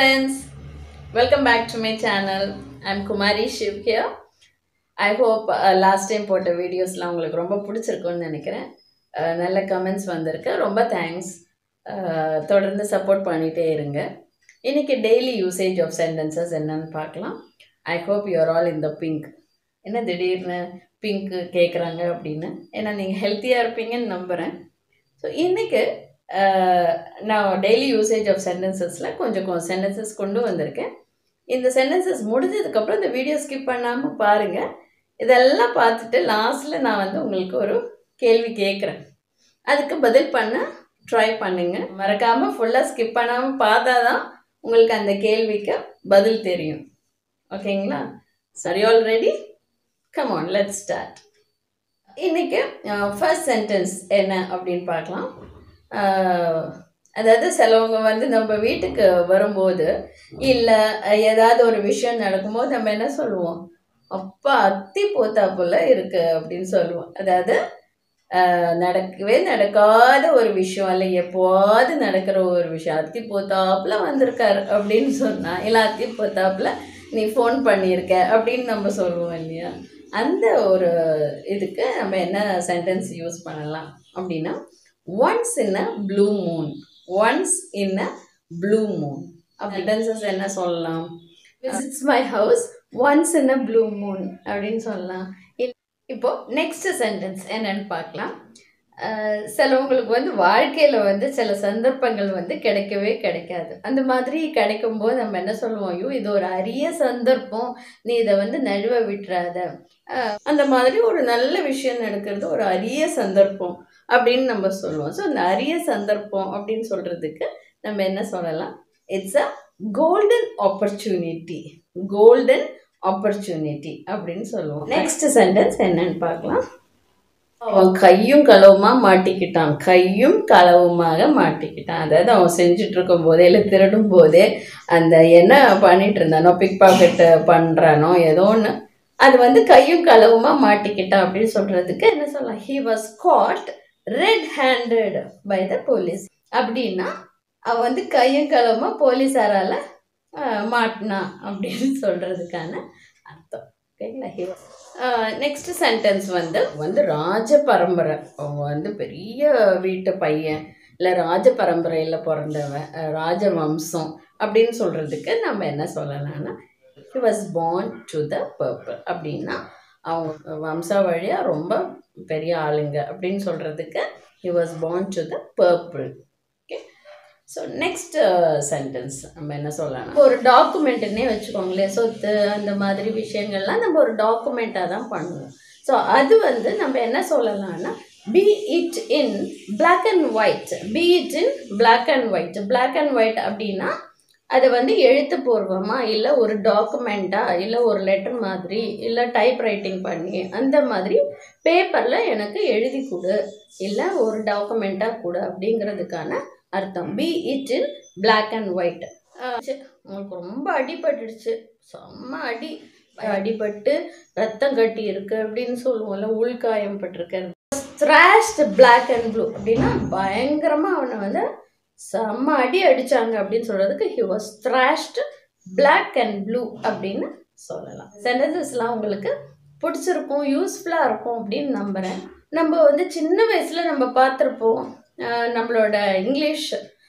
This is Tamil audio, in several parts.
friends, welcome back to my channel. I'm Kumari Shiv here. I hope last time போட்ட வீடியோஸ்லாம் உங்களுக்கு ரொம்ப பிடிச்சிருக்குன்னு நினைக்கிறேன் Uh, நல்ல கமெண்ட்ஸ் வந்திருக்கு ரொம்ப தேங்க்ஸ் தொடர்ந்து சப்போர்ட் பண்ணிகிட்டே இருங்க இன்றைக்கி டெய்லி யூசேஜ் ஆஃப் சென்டென்சஸ் என்னன்னு பார்க்கலாம் ஐ ஹோப் யூஆர் ஆல் இந்த பிங்க் என்ன திடீர்னு பிங்க்கு கேட்குறாங்க அப்படின்னு ஏன்னா நீங்கள் ஹெல்த்தியாக இருப்பீங்கன்னு நம்புகிறேன் ஸோ இன்றைக்கி நான் டெய்லி யூசேஜ் ஆஃப் சென்டென்சஸில் கொஞ்சம் கொஞ்சம் சென்டென்சஸ் கொண்டு வந்திருக்கேன் இந்த சென்டென்சஸ் முடிஞ்சதுக்கப்புறம் இந்த வீடியோ ஸ்கிப் பண்ணாமல் பாருங்கள் இதெல்லாம் பார்த்துட்டு லாஸ்ட்டில் நான் வந்து உங்களுக்கு ஒரு கேள்வி கேட்குறேன் அதுக்கு பதில் பண்ண ட்ரை பண்ணுங்க மறக்காமல் ஃபுல்லாக ஸ்கிப் பண்ணாமல் பார்த்தா தான் உங்களுக்கு அந்த கேள்விக்கு பதில் தெரியும் ஓகேங்களா சரி all ready come on let start இன்னைக்கு ஃபர்ஸ்ட் சென்டென்ஸ் என்ன அப்படின்னு பார்க்கலாம் அஹ், அதாவது சிலவங்க வந்து நம்ம வீட்டுக்கு வரும்போது இல்லை ஏதாவது ஒரு விஷயம் நடக்கும்போது நம்ம என்ன சொல்லுவோம் அப்பா அத்தி போத்தாப்புல இருக்கு அப்படின்னு சொல்லுவோம் அதாவது அஹ், நடக்கவே நடக்காத ஒரு விஷயம் இல்லை எப்போவாது நடக்கிற ஒரு விஷயம் அத்தி போத்தாப்புல வந்திருக்காரு அப்படின்னு சொன்னா இல்லை அத்தி போத்தாப்புல நீ ஃபோன் பண்ணியிருக்க அப்படின்னு நம்ம சொல்லுவோம் இல்லையா அந்த ஒரு இதுக்கு நம்ம என்ன சென்டென்ஸ் யூஸ் பண்ணலாம் அப்படின்னா once in a blue moon once in a blue moon sentences என்ன சொல்லலாம் visits my house once in a blue moon அப்படின்னு சொல்லலாம் இல்- இப்போ நெக்ஸ்ட் சென்டென்ஸ் என்னன்னு பார்க்கலாம் அஹ் சிலவங்களுக்கு வந்து வாழ்க்கையில் வந்து சில சந்தர்ப்பங்கள் வந்து கிடைக்கவே கிடைக்காது அந்த மாதிரி கிடைக்கும்போது நம்ம என்ன சொல்லுவோம் ஐயோ இது ஒரு அரிய சந்தர்ப்பம் நீ இதை வந்து நழுவ விட்டுறாத அஹ் அந்த மாதிரி ஒரு நல்ல விஷயம் நடக்கிறது ஒரு அரிய சந்தர்ப்பம் அப்படின்னு நம்ம சொல்லுவோம் ஸோ இந்த அரிய சந்தர்ப்பம் அப்படின்னு சொல்கிறதுக்கு நம்ம என்ன சொல்லலாம் it's a golden opportunity golden opportunity அப்படின்னு சொல்லுவோம் நெக்ஸ்ட் சென்டென்ஸ் என்னன்னு பார்க்கலாம் அவன் கையும் களவுமா மாட்டிக்கிட்டான் கையும் களவுமாக மாட்டிக்கிட்டான் அதாவது அவன் செஞ்சுட்டு இருக்கும் போதே இல்லை திருடும் போதே அந்த என்ன பண்ணிட்டு இருந்தானோ பிக் பாக்கெட் பண்ணுறானோ ஏதோ ஒன்று அது வந்து கையும் களவுமா மாட்டிக்கிட்டான் அப்படின்னு சொல்றதுக்கு என்ன சொல்லலாம் he was caught red handed by the police அப்படின்னா அவன் வந்து கையும் களவுமா போலீஸாரால ஆஹ், மாட்டினான் அப்படின்னு சொல்றதுக்கான அர்த்தம் ஓகேங்களா ஹி நெக்ஸ்ட் சென்டென்ஸ் வந்து வந்து ராஜ பரம்பரை அவங்க வந்து பெரிய வீட்டு பையன் இல்லை ராஜ பரம்பரையில் பிறந்தவன் அஹ், ராஜ வம்சம் அப்படின்னு சொல்கிறதுக்கு நம்ம என்ன சொல்லலாம்னா he was born to the purple அப்படின்னா அவங்க வம்சாவழியாக ரொம்ப பெரிய ஆளுங்க அப்படின்னு சொல்கிறதுக்கு he was born to the purple okay so next sentence நம்ம என்ன சொல்லலாம் ஒரு டாக்குமெண்ட்டுன்னே வச்சுக்கோங்களேன் சொத்து அந்த மாதிரி விஷயங்கள்லாம் நம்ம ஒரு டாக்குமெண்ட்டாக தான் பண்ணுவோம் ஸோ அது வந்து நம்ம என்ன சொல்லலாம்னா be it in black and white be it in black and white black and white அப்படின்னா அதை வந்து எழுத்துப்பூர்வமாக இல்லை ஒரு டாக்குமெண்ட்டாக இல்லை ஒரு லெட்டர் மாதிரி இல்லை டைப் ரைட்டிங் பண்ணி அந்த மாதிரி பேப்பரில் எனக்கு எழுதி கொடு இல்லை ஒரு டாக்குமெண்ட்டாக கொடு அப்படிங்கிறதுக்கான அர்த்தம் be it in black and white உங்களுக்கு ரொம்ப அடிபட்டுடுச்சு செம்ம அடி அடிபட்டு ரத்தம் கட்டி இருக்கு அப்படின்னு சொல்லுவோம்ல உள்காயம் பட்டிருக்கு ஸ்ட்ராஷ்ட் black அண்ட் ப்ளூ அப்படின்னா பயங்கரமாக அவனை வந்து செம்ம அடி அடிச்சாங்க அப்படின்னு சொல்றதுக்கு he was thrashed black and blue அப்படின்னு சொல்லலாம் சென்டென்சஸ்லாம் உங்களுக்கு பிடிச்சிருக்கும் யூஸ்ஃபுல்லாக இருக்கும் அப்படின்னு நம்புகிறேன் நம்ம வந்து சின்ன வயசில் நம்ம பார்த்துருப்போம் அஹ் நம்மளோட இங்கிலீஷ்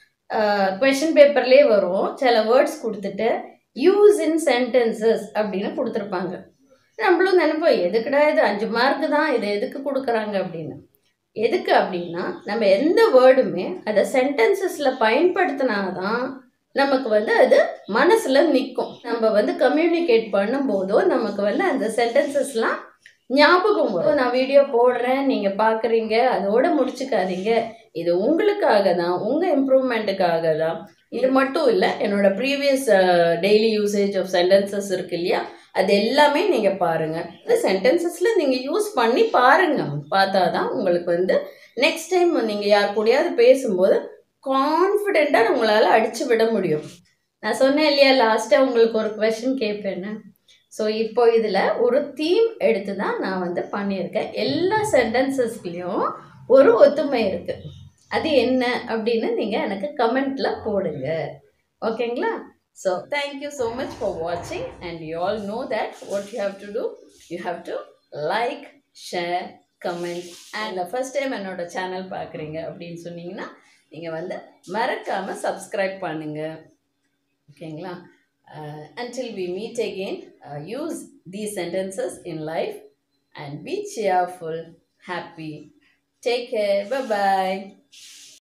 கொஷின் பேப்பர்லேயே வரும் சில வேர்ட்ஸ் கொடுத்துட்டு யூஸ் இன் சென்டென்சஸ் அப்படின்னு கொடுத்துருப்பாங்க நம்மளும் நினைப்போம் எதுக்குடா இது அஞ்சு மார்க்கு தான் இதை எதுக்கு கொடுக்குறாங்க அப்படின்னு எதுக்கு அப்படின்னா நம்ம எந்த வேர்டுமே அதை சென்டென்சஸில் பயன்படுத்தினாதான் நமக்கு வந்து அது மனசில் நிற்கும் நம்ம வந்து கம்யூனிகேட் பண்ணும்போதோ நமக்கு வந்து அந்த சென்டென்சஸ்லாம் ஞாபகம் வரும் நான் வீடியோ போடுறேன் நீங்கள் பார்க்குறீங்க அதோட முடிச்சுக்காதீங்க இது உங்களுக்காக தான் உங்கள் இம்ப்ரூவ்மெண்ட்டுக்காக தான் இது மட்டும் இல்லை என்னோட previous daily usage of sentences இருக்கு இல்லையா அது எல்லாமே நீங்கள் பாருங்கள் இந்த சென்டென்சஸில் நீங்கள் யூஸ் பண்ணி பாருங்கள் பார்த்தா தான் உங்களுக்கு வந்து நெக்ஸ்ட் டைம் நீங்கள் யார் கூடயாவது பேசும்போது கான்ஃபிடெண்ட்டாக உங்களால் அடித்து விட முடியும் நான் சொன்னேன் இல்லையா லாஸ்ட்டாக உங்களுக்கு ஒரு கொஷின் கேட்பேன்னு ஸோ இப்போ இதில் ஒரு தீம் எடுத்து தான் நான் வந்து பண்ணியிருக்கேன் எல்லா சென்டென்சஸ்லேயும் ஒரு ஒத்துமை இருக்குது அது என்ன அப்படின்னு நீங்கள் எனக்கு கமெண்ட்டில் போடுங்க ஓகேங்களா So thank you so much for watching and you all know that what you have to do. You have to like, share, comment and first time என்னோட சேனல் பார்க்குறீங்க அப்படின்னு சொன்னீங்கன்னா நீங்கள் வந்து மறக்காமல் சப்ஸ்கிரைப் பண்ணுங்க ஓகேங்களா until we meet again uh, use these sentences in life and be cheerful happy take care bye bye